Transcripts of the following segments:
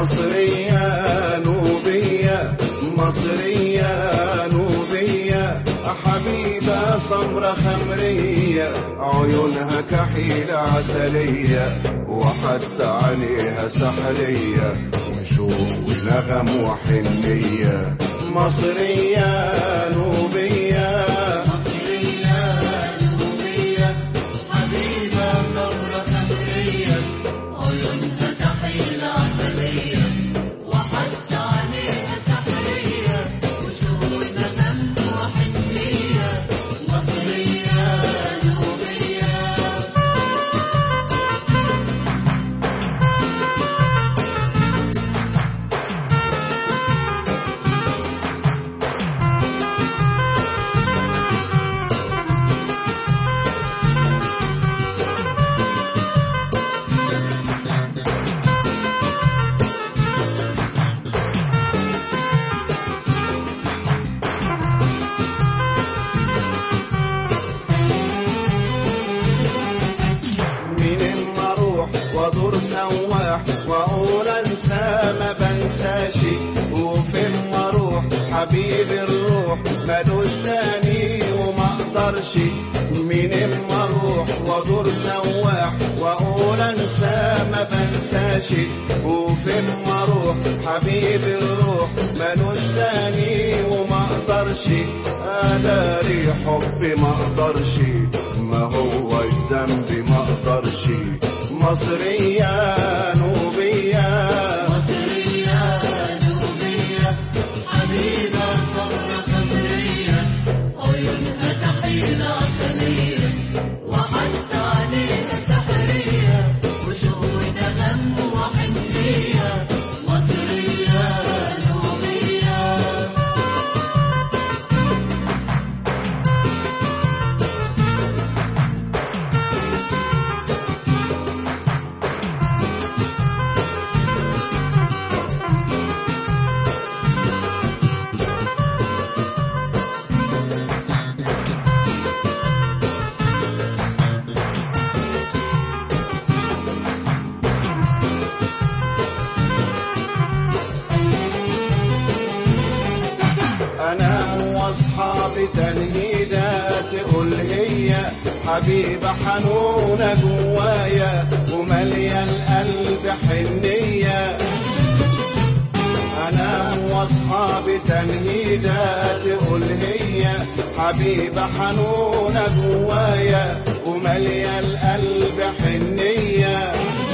مصرية نوبية مصرية نوبية حبيبة سمرة خمرية عيونها كحيلة عسلية وحتى عليها سحرية وشوق ونغم وحنية مصرية نوبية من اما اروح وادور سواح واقول انسى ما بنساشي وفي اما اروح حبيب الروح ملوش تاني وما اقدرش من اما اروح وادور سواح واقول انسى ما بنساشي وفي اما اروح حبيب الروح ملوش تاني وما اقدرش اداري حبي ما اقدرش ما هو الذنب ما اقدرش مصرية نوبية انا واصحابي تنهيدات تقول هي حبيبة حنونة جوايا ومالية القلب حنية انا واصحابي تنهيدات تقول هي حبيبة حنونة جوايا ومالية القلب حنية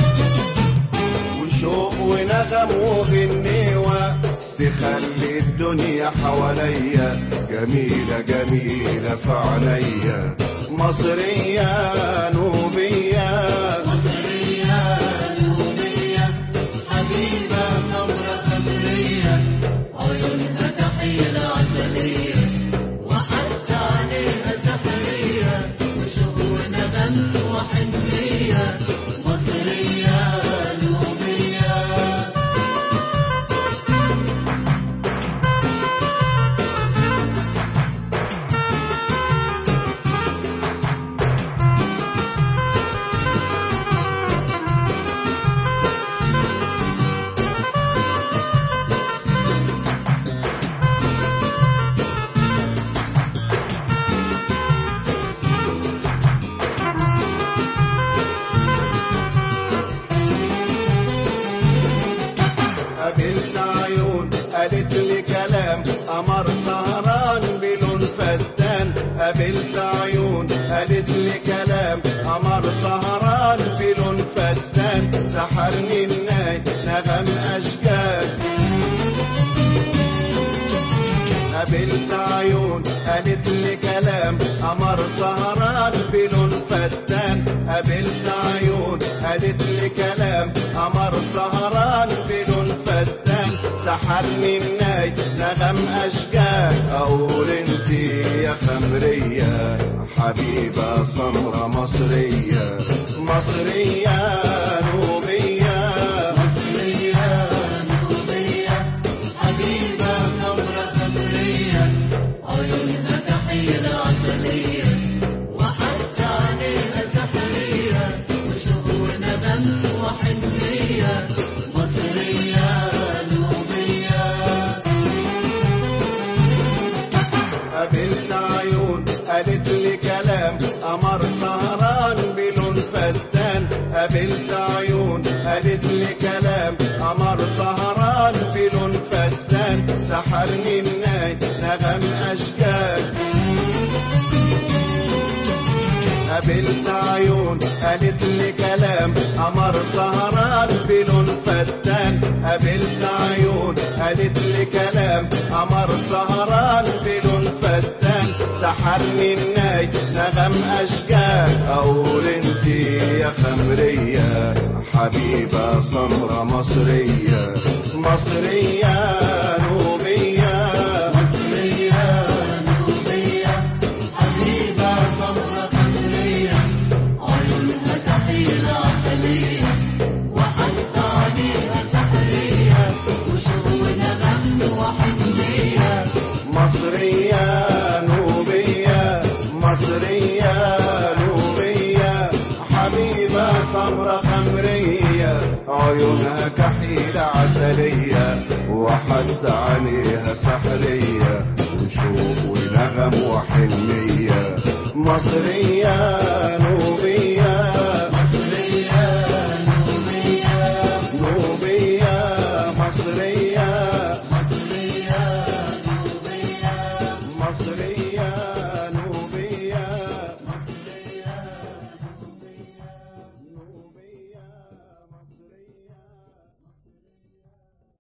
وشوق ونغم وغنيوة تخلي الدنيا حواليا جميلة جميلة فعليا مصرية نوبية قابلت عيون قالت لي كلام قمر سهران بلون فتان قابلت عيون قالت لي كلام قمر سهران بلون فتان سحرني الناي نغم اشجار قابلت عيون قالت لي كلام قمر سهران بلون فتان قابلت عيون قالت لي كلام قمر سهران بلون فتان سحرني الناي نغم اشجار اقول انت يا خمرية حبيبة سمرة مصرية مصرية نوبية وحنية مصرية قالت لي كلام قمر سهران في لون فتان سحرني الناي نغم أشجار قابلت عيون قالت لي كلام قمر سهران في لون فتان قابلت عيون قالت لي كلام قمر سهران في لون فتان سحرني الناي نغم أشجار أقول انتي يا خمرية حبيبة سمرة مصرية مصرية نوبية مصرية نوبية حبيبة سمرة خمرية عيونها كحيلة عسلية وحتى عليها سحرية وشغلنا غم وحنية مصرية نوبية مصرية نوبية حبيبة سمرة خمرية عيونها كحيلة عسلية وحتى عليها سحرية وشوق ونغم وحنية مصرية نوبية مصرية نوبية نوبية مصرية